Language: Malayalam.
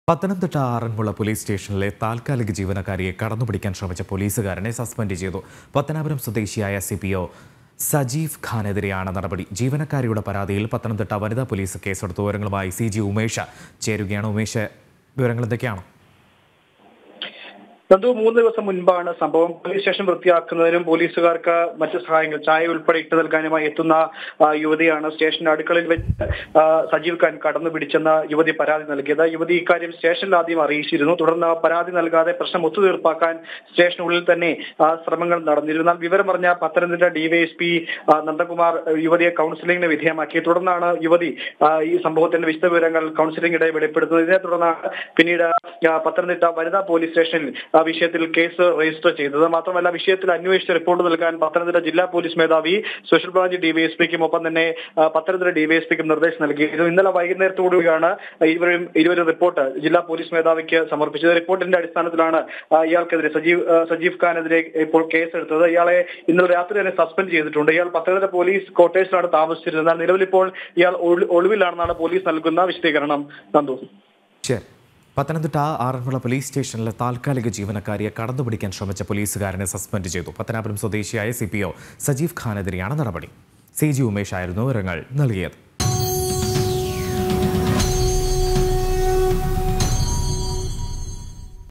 പത്തനംതിട്ട ആറന്മുള പോലീസ് സ്റ്റേഷനിലെ താൽക്കാലിക ജീവനക്കാരിയെ കടന്നുപിടിക്കാൻ ശ്രമിച്ച പോലീസുകാരനെ സസ്പെൻഡ് ചെയ്തു പത്തനാപുരം സ്വദേശിയായ സി പി ഒ സജീവ് ഖാനെതിരെയാണ് നടപടി ജീവനക്കാരിയുടെ പരാതിയിൽ പത്തനംതിട്ട വനിതാ പോലീസ് കേസെടുത്ത വിവരങ്ങളുമായി സി ജി ഉമേഷ് ചേരുകയാണ് ഉമേഷ് വിവരങ്ങൾ എന്തൊക്കെയാണ് നന്ദു മൂന്ന് ദിവസം മുൻപാണ് സംഭവം പോലീസ് സ്റ്റേഷൻ വൃത്തിയാക്കുന്നതിനും പോലീസുകാർക്ക് മറ്റ് സഹായങ്ങൾ ചായ ഉൾപ്പെടെ ഇട്ട് നൽകാനുമായി എത്തുന്ന ആ, യുവതിയാണ് സ്റ്റേഷൻ അടുക്കളയിൽ വെച്ച് ആ, സജീവ് ഖാൻ കടന്നു പിടിച്ചെന്ന യുവതി പരാതി നൽകിയത് യുവതി ഇക്കാര്യം സ്റ്റേഷനിൽ ആദ്യം അറിയിച്ചിരുന്നു തുടർന്ന് പരാതി നൽകാതെ പ്രശ്നം ഒത്തുതീർപ്പാക്കാൻ സ്റ്റേഷനുള്ളിൽ തന്നെ ആ, ശ്രമങ്ങൾ നടന്നിരുന്നു എന്നാൽ വിവരം പറഞ്ഞ പത്തനംതിട്ട ഡിവൈഎസ്പി നന്ദകുമാർ യുവതിയെ കൗൺസിലിംഗിന് വിധേയമാക്കി തുടർന്നാണ് യുവതി ആ, ഈ സംഭവത്തിന്റെ വിശദവിവരങ്ങൾ കൗൺസിലിംഗിടെ വെളിപ്പെടുത്തുന്നത് ഇതിനെ തുടർന്നാണ് പിന്നീട് ആ, പത്തനംതിട്ട വനിതാ പോലീസ് സ്റ്റേഷനിൽ ആ വിഷയത്തിൽ കേസ് രജിസ്റ്റർ ചെയ്തത് മാത്രമല്ല വിഷയത്തിൽ അന്വേഷിച്ച് റിപ്പോർട്ട് നൽകാൻ പത്തനംതിട്ട ജില്ലാ പോലീസ് മേധാവി സ്പെഷ്യൽ ബ്രാഞ്ച് ഡിവൈഎസ്പിക്കും ഒപ്പം തന്നെ ആ, പത്തനംതിട്ട ഡിവൈഎസ്പിക്കും നിർദ്ദേശം നൽകിയിരുന്നു ഇന്നലെ വൈകുന്നേരത്തോടുകൂടിയാണ് ഇരുവരും ഇരുവരും റിപ്പോർട്ട് ജില്ലാ പോലീസ് മേധാവിക്ക് സമർപ്പിച്ചത് റിപ്പോർട്ടിന്റെ അടിസ്ഥാനത്തിലാണ് ആ, ഇയാൾക്കെതിരെ സജീവ് ആ, സജീവ് ഖാനെതിരെ ഇപ്പോൾ കേസെടുത്തത് ഇയാളെ ഇന്നലെ രാത്രി തന്നെ സസ്പെൻഡ് ചെയ്തിട്ടുണ്ട് ഇയാൾ പത്തനംതിട്ട പോലീസ് ക്വാർട്ടേഴ്സിലാണ് താമസിച്ചിരുന്നത് എന്നാൽ നിലവിൽ ഇപ്പോൾ ഇയാൾ ഒളി- ഒളിവിലാണെന്നാണ് പോലീസ് നൽകുന്ന വിശദീകരണം നന്ദു ശരി പത്തനംതിട്ട ആറന്മുള പോലീസ് സ്റ്റേഷനിലെ താൽക്കാലിക ജീവനക്കാരിയെ കടന്നുപിടിക്കാൻ ശ്രമിച്ച പോലീസുകാരനെ സസ്പെൻഡ് ചെയ്തു പത്തനാപുരം സ്വദേശിയായ സി പി ഒ സജീവ് ഖാനെതിരെയാണ് നടപടി സി ജി ഉമേഷ് ആയിരുന്നു വിവരങ്ങൾ നൽകിയത്